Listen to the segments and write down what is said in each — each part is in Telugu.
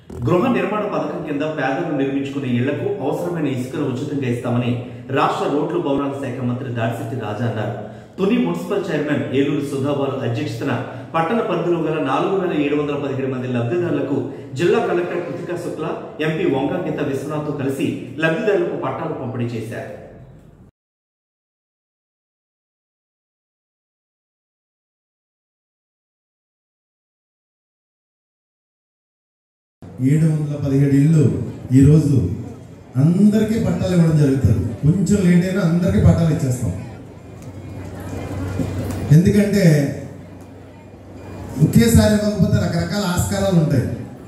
గృహ నిర్మాణ పథకం కింద పేదలు నిర్మించుకునే ఇళ్లకు అవసరమైన ఇసుకను ఉచితంగా ఇస్తామని రాష్ట్ర రోడ్లు భవనాల శాఖ మంత్రి దాడిశెట్టి రాజా అన్నారు తుని మున్సిపల్ చైర్మన్ ఏలూరు సుధాబాలు అధ్యక్షతన పట్టణ పరిధిలో గల నాలుగు వేల ఏడు వందల పదిహేడు మంది లబ్ధిదారులకు జిల్లా కలెక్టర్ కృతికా శుక్ల ఎంపీ వంకాగీత విశ్వనాథ్తో కలిసి లబ్ధిదారులకు పట్టాలు పంపిణీ చేశారు ఏడు వందల పదిహేడు ఇళ్ళు ఈరోజు అందరికీ పట్టాలు ఇవ్వడం జరుగుతుంది కొంచెం లేట్ అయినా అందరికీ పట్టాలు ఇచ్చేస్తాం ఎందుకంటే ఒకేసారి ఇవ్వకపోతే రకరకాల ఆస్కారాలు ఉంటాయి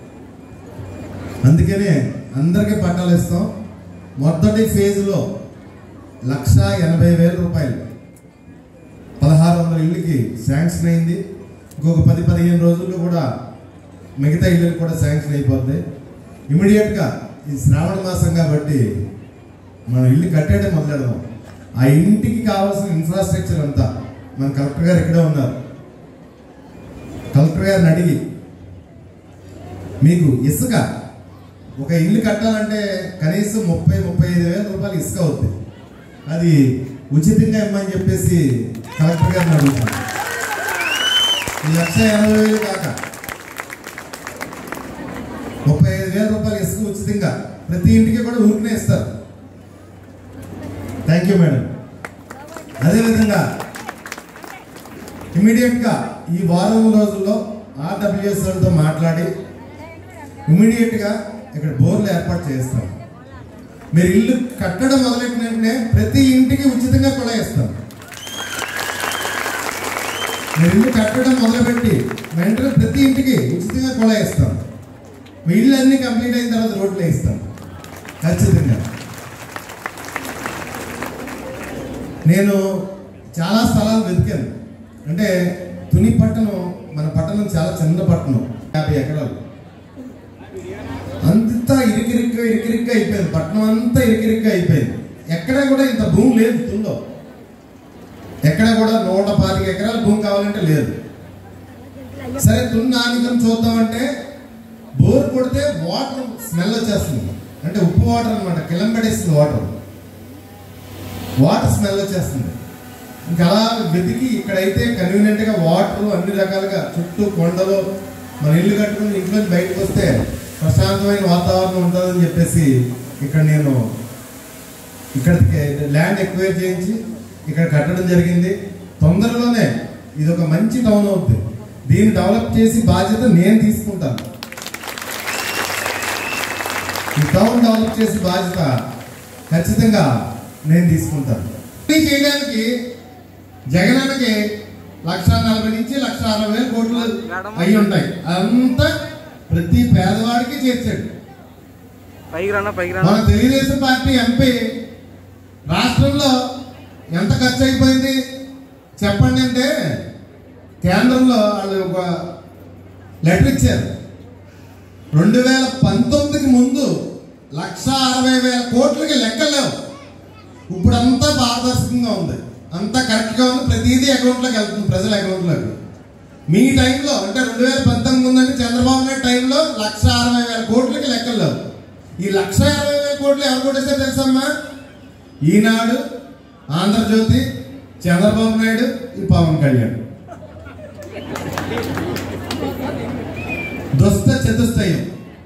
అందుకనే అందరికీ పట్టాలు ఇస్తాం మొదటి ఫేజ్లో లక్ష ఎనభై వేల రూపాయలు పదహారు వందల ఇళ్ళకి శాంక్షన్ అయింది ఇంకొక పది పదిహేను రోజుల్లో కూడా మిగతా ఇళ్ళకి కూడా శాంక్షన్ అయిపోద్ది ఇమీడియట్గా ఈ శ్రావణ మాసం కాబట్టి మనం ఇల్లు కట్టేయడం మొదలెడదాం ఆ ఇంటికి కావాల్సిన ఇన్ఫ్రాస్ట్రక్చర్ అంతా మన కలెక్టర్ గారు ఇక్కడే ఉన్నారు కలెక్టర్ గారిని అడిగి మీకు ఇసుక ఒక ఇల్లు కట్టాలంటే కనీసం ముప్పై ముప్పై ఐదు వేల రూపాయలు ఇసుక అవుతుంది అది ఉచితంగా ఇమ్మని చెప్పేసి కలెక్టర్ గారిని అడుగుతాను ఈ లక్ష ఎనభై వేలు కాక ముప్పై ఐదు వేల రూపాయలు ఇసుక ఉచితంగా ప్రతి ఇంటికి కూడా ఊరికనే ఇస్తారు థ్యాంక్ యూ మేడం అదేవిధంగా ఇమీడియట్గా ఈ వారం రోజుల్లో ఆర్డబ్ల్యూఎస్ వాళ్ళతో మాట్లాడి ఇమీడియట్గా ఇక్కడ బోర్లు ఏర్పాటు చేస్తాం మీరు ఇల్లు కట్టడం మొదలెట్టిన వెంటనే ప్రతి ఇంటికి ఉచితంగా కూడా ఇస్తాం మీరు ఇల్లు కట్టడం మొదలుపెట్టి వెంటనే ప్రతి ఇంటికి ఉచితంగా కూడా ఇస్తాం మీ ఇల్లు అన్ని కంప్లీట్ అయిన తర్వాత రోడ్లు వేయిస్తాం ఖచ్చితంగా నేను చాలా స్థలాలు వెతికాను అంటే తుని పట్టణం మన పట్టణం చాలా చిన్న పట్టణం యాభై ఎకరాలు అంతా ఇరికిరిగ్గా ఇరికిరిగ్గా అయిపోయింది పట్టణం అంతా ఇరికిరిగ్గా అయిపోయింది ఎక్కడ కూడా ఇంత భూమి లేదు తుల్లో ఎక్కడ కూడా నూట పాతిక ఎకరాల భూమి కావాలంటే లేదు సరే తున్ని ఆనికం చూద్దామంటే బోర్ కొడితే వాటర్ స్మెల్ వచ్చేస్తుంది అంటే ఉప్పు వాటర్ అనమాట కిలంబడేస్తుంది వాటర్ వాటర్ స్మెల్ వచ్చేస్తుంది ఇంకా అలా వెతికి ఇక్కడైతే కన్వీనియంట్గా వాటర్ అన్ని రకాలుగా చుట్టూ కొండలు మన ఇల్లు కట్టుకుని ఇంట్లో నుంచి బయటకు వస్తే ప్రశాంతమైన వాతావరణం ఉంటుందని చెప్పేసి ఇక్కడ నేను ఇక్కడ ల్యాండ్ ఎక్వైర్ చేయించి ఇక్కడ కట్టడం జరిగింది తొందరలోనే ఇది ఒక మంచి టౌన్ అవుతుంది దీన్ని డెవలప్ చేసి బాధ్యత నేను తీసుకుంటాను ఈ టౌన్ డెవలప్ చేసే బాధ్యత ఖచ్చితంగా నేను తీసుకుంటాను ఇది చేయడానికి జగనన్నకి లక్ష నలభై నుంచి లక్ష అరవై వేల కోట్లు అయి ఉంటాయి అంతా ప్రతి పేదవాడికి చేర్చాడు పైకి రానా పైకి మన రానా తెలుగుదేశం పార్టీ ఎంపీ రాష్ట్రంలో ఎంత ఖర్చు అయిపోయింది చెప్పండి అంటే కేంద్రంలో వాళ్ళు ఒక లెటర్ ఇచ్చారు రెండు వేల పంతొమ్మిదికి ముందు లక్ష అరవై వేల కోట్లకి లెక్కలేవు ఇప్పుడంతా పారదర్శకంగా ఉంది అంతా కరెక్ట్గా ఉంది ప్రతిదీ అకౌంట్లోకి వెళ్తుంది ప్రజల అకౌంట్లోకి మీ టైంలో అంటే రెండు వేల పంతొమ్మిది ఉందంటే చంద్రబాబు నాయుడు టైంలో లక్ష అరవై వేల కోట్లకి లెక్కలేవు ఈ లక్ష అరవై వేల కోట్లు ఎవరు కొట్టేసారు తెలుసమ్మా ఈనాడు ఆంధ్రజ్యోతి చంద్రబాబు నాయుడు ఈ పవన్ కళ్యాణ్ దుస్త చతుష్టయం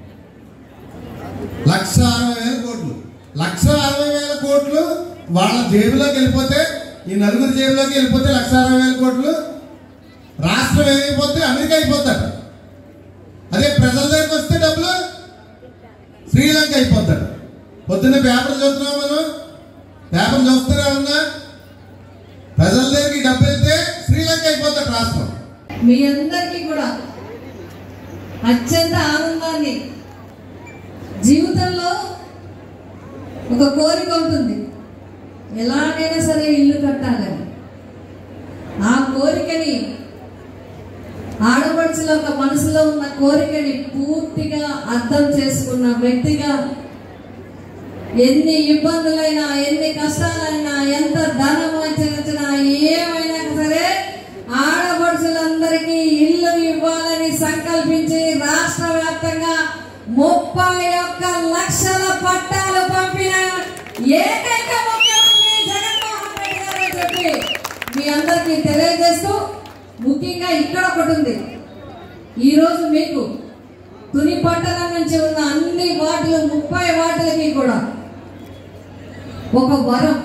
లక్ష అరవై వేల కోట్లు లక్ష అరవై వేల కోట్లు వాళ్ళ జేబులోకి వెళ్ళిపోతే ఈ నలుగురు జేబులోకి వెళ్ళిపోతే లక్ష అరవై వేల కోట్లు రాష్ట్రం ఏమైపోతే అమెరికా అయిపోతాడు అదే ప్రజల దగ్గరికి వస్తే డబ్బులు శ్రీలంక అయిపోతాడు పొద్దున్న పేపర్ చూస్తున్నాం మనం పేపర్ చూస్తారా ఉన్నా ప్రజల దగ్గరికి డబ్బు వెళ్తే శ్రీలంక అయిపోతాడు రాష్ట్రం మీ అందరికీ కూడా అత్యంత ఆనందాన్ని జీవితంలో ఒక కోరిక ఉంటుంది ఎలాగైనా సరే ఇల్లు కట్టాలని ఆ కోరికని ఆడపడుచుల ఒక మనసులో ఉన్న కోరికని పూర్తిగా అర్థం చేసుకున్న వ్యక్తిగా ఎన్ని ఇబ్బందులైనా ఎన్ని కష్టాలైనా ఎంత ధనం వచ్చినా ఏమైనా సరే ఆడపడుచులందరికీ ఇల్లు ఇవ్వాలని సంకల్పించి రాష్ట్ర వ్యాప్తంగా ముప్పై ఒక్క లక్షల పట్టాలు పంపిన ఏకైక ముఖ్యమంత్రి జగన్మోహన్ రెడ్డి గారు అని చెప్పి మీ అందరికీ తెలియజేస్తూ ముఖ్యంగా ఇక్కడ ఒకటి ఉంది ఈ రోజు మీకు తుని పట్టణం నుంచి ఉన్న అన్ని వార్డులు ముప్పై వార్డులకి కూడా ఒక వరం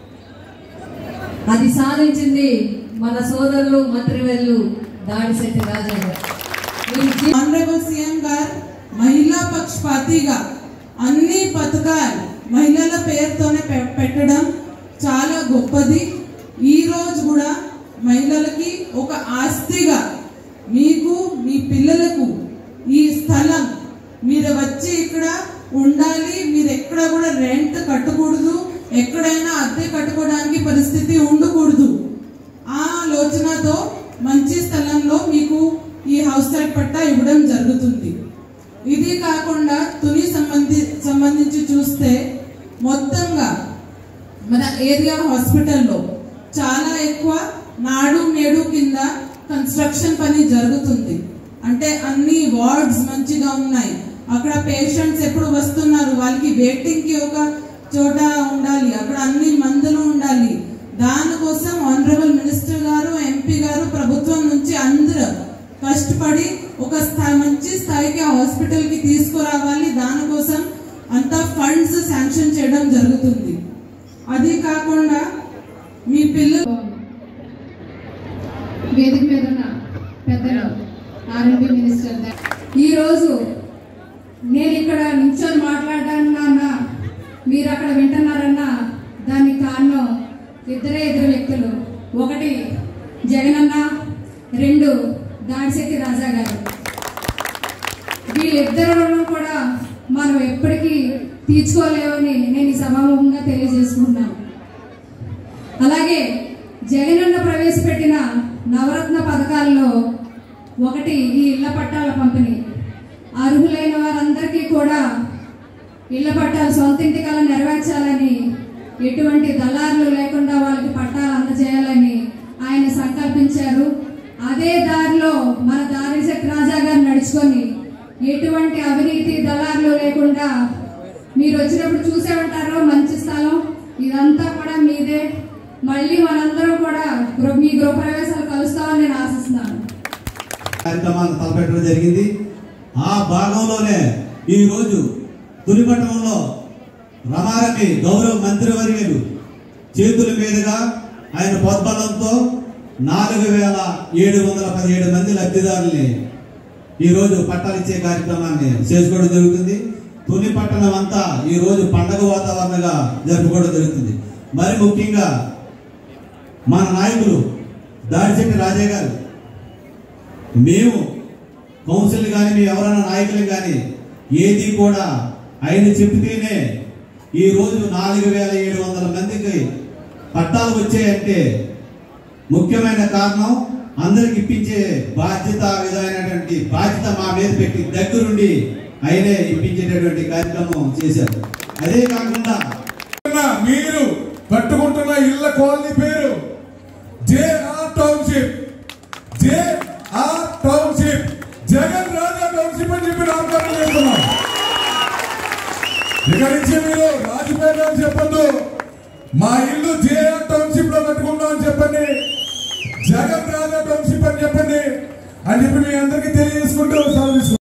అది సాధించింది మన సోదరులు మంత్రివర్యులు దాడిశెట్టి రాజా గారు మీరు జీ- ఆనరబుల్ సీఎం గారు మహిళా పక్షపాతిగా అన్ని పథకాలు మహిళల పేరుతోనే పె- పెట్టడం చాలా గొప్పది ఈ రోజు కూడా మహిళలకి ఒక ఆస్తిగా మీకు మీ పిల్లలకు ఈ స్థలం మీరు వచ్చి ఇక్కడ ఉండాలి మీరు ఎక్కడ కూడా రెంట్ కట్టకూడదు ఎక్కడైనా అద్దె కట్టుకోవడానికి పరిస్థితి ఉండకూడదు ఆ ఆలోచనతో మంచి స్థలంలో మీకు ఈ హౌస్ సైట్ పట్టా ఇవ్వడం జరుగుతుంది ఇది కాకుండా తుని సంబంధి సంబంధించి చూస్తే మొత్తంగా మన ఏరియా హాస్పిటల్లో చాలా ఎక్కువ నాడు నేడు కింద కన్స్ట్రక్షన్ పని జరుగుతుంది అంటే అన్ని వార్డ్స్ మంచిగా ఉన్నాయి అక్కడ పేషెంట్స్ ఎప్పుడు వస్తున్నారు వాళ్ళకి వెయిటింగ్ కి ఒక చోట ఉండాలి అక్కడ అన్ని మందులు ఉండాలి దానికోసం ఆనరబుల్ మినిస్టర్ గారు ఎంపీ గారు ప్రభుత్వం నుంచి అందరూ కష్టపడి ఒక స్థాయి మంచి స్థాయికి ఆ హాస్పిటల్ కి తీసుకురావాలి దానికోసం అంతా ఫండ్స్ శాంక్షన్ చేయడం జరుగుతుంది అది కాకుండా మీ పిల్లలు వేదిక మీద ఉన్న పెద్దలు ఆర్ఎంపీ మినిస్టర్ దా- ఈరోజు నేను ఇక్కడ నిల్చొని మాట్లాడానన్నా మీరు అక్కడ వింటున్నారన్నా దానికి కారణం ఇద్దరే ఇద్దరు వ్యక్తులు ఒకటి జగనన్న రెండు దాడిశెట్టి రాజా గారు వీళ్ళిద్దరు కూడా మనం ఎప్పటికీ తీర్చుకోలేమని నేను ఈ సభాముఖంగా తెలియజేసుకుంటున్నాను అలాగే జగనన్న ప్రవేశపెట్టిన నవరత్న పథకాల్లో ఒకటి ఈ ఇళ్ల పట్టాల పంపిణీ అర్హులైన వారందరికీ కూడా ఇళ్ల పట్టాలు సొంత ఇంటి కల నెరవేర్చాలని ఎటువంటి దళారులు లేకుండా వాళ్ళకి పట్టాలు అందజేయాలని ఆయన సంకల్పించారు అదే దారిలో మన దారిశెట్టి రాజా గారు నడుచుకొని ఎటువంటి అవినీతి దళారులు లేకుండా మీరు వచ్చినప్పుడు చూసే ఉంటారు మంచి స్థలం ఇదంతా కూడా మీదే మళ్ళీ మనందరం కూడా గృహ- మీ గృహప్రవేశాలు కలుస్తామని నేను ఆశిస్తున్నాను కార్యక్రమాన్ని తలపెట్టడం జరిగింది ఆ భాగంలోనే ఈ రోజు తులిపట్టణంలో రమారమి గౌరవ మంత్రివర్యులు చేతుల మీదుగా ఆయన పొద్బలంతో నాలుగు వేల ఏడు వందల పదిహేడు మంది లబ్ధిదారుల్ని ఈ రోజు పట్టాలిచ్చే కార్యక్రమాన్ని చేసుకోవడం జరుగుతుంది తుని పట్టణం అంతా ఈ రోజు పండగ వాతావరణంగా జరుపుకోవడం జరుగుతుంది మరి ముఖ్యంగా మన నాయకులు దాడిశెట్టి రాజే గారు మేము కౌన్సిల్ కానీ మీ ఎవరైనా నాయకులు కానీ ఏది కూడా ఆయన చెప్తేనే ఈ రోజు నాలుగు వేల ఏడు వందల మందికి పట్టాలు వచ్చాయంటే ముఖ్యమైన కారణం అందరికి ఇప్పించే బాధ్యత విధమైనటువంటి బాధ్యత మా మీద పెట్టి దగ్గరుండి ఆయనే ఇప్పించేటటువంటి కార్యక్రమం చేశారు అదే కాకుండా మీరు కట్టుకుంటున్న ఇళ్ల కాలనీ పేరు JR township JR township Jagan Raja township అని చెప్పి నామకరణం చేస్తున్నాం ఇక నుంచి మీరు రాజపేట అని చెప్పొద్దు మా ఇల్లు జేఆర్ టౌన్షిప్ లో కట్టుకుంటాం అని చెప్పండి జగన్ రాజా టౌన్షిప్ అని చెప్పండి అని చెప్పి మీ అందరికీ తెలియజేసుకుంటూ సెలవు తీసుకుంటాం.